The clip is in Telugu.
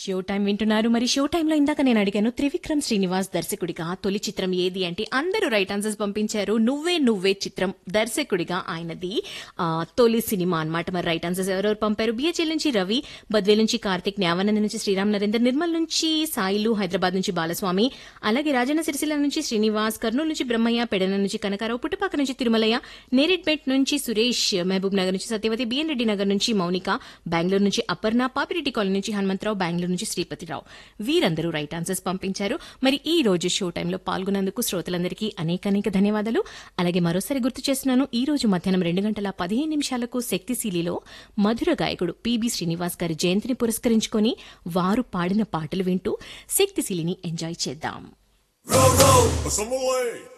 షో టైం వింటున్నారు మరి షో టైంలో ఇందాక నేను అడిగాను త్రివిక్రమ్ శ్రీనివాస్ దర్శకుడిగా తొలి చిత్రం ఏది అంటే అందరూ రైట్ ఆన్సర్స్ పంపించారు నువ్వే నువ్వే చిత్రం దర్శకుడిగా ఆయనది ఆ, తొలి సినిమా అన్నమాట మరి రైట్ ఆన్సర్స్ ఎవరెవరు పంపారు బిహెచ్ఎల్ నుంచి రవి బద్వేల్ నుంచి కార్తిక్ న్యావానంద నుంచి శ్రీరామ్ నరేందర్ నిర్మల్ నుంచి సాయిలు హైదరాబాద్ నుంచి బాలస్వామి అలాగే రాజన్న సిరిసిల్ల నుంచి శ్రీనివాస్ కర్నూలు నుంచి బ్రహ్మయ్య పెడన నుంచి కనకారావు పుట్టుపాక నుంచి తిరుమలయ్య నేరేడ్పేట్ నుంచి సురేష్ మహబూబ్ నగర్ నుంచి సత్యవతి బిఎన్ రెడ్డి నగర్ నుంచి మౌనిక బెంగళూరు నుంచి అపర్ణ పాపిరెడ్డి కాలనీ నుంచి హనుమంతరావు బెంగళూరు నుంచి శ్రీపతిరావు వీరందరూ రైట్ ఆన్సర్స్ పంపించారు మరి ఈ రోజు షో టైంలో పాల్గొన్నందుకు శ్రోతలందరికీ అనేక అనేక ధన్యవాదాలు అలాగే మరోసారి గుర్తు చేస్తున్నాను ఈ రోజు మధ్యాహ్నం రెండు గంటల పదిహేను నిమిషాలకు శక్తిశీలిలో మధుర గాయకుడు పిబి శ్రీనివాస్ గారి జయంతిని పురస్కరించుకొని వారు పాడిన పాటలు వింటూ శక్తిశీలిని ఎంజాయ్ చేద్దాం Row, row, some away.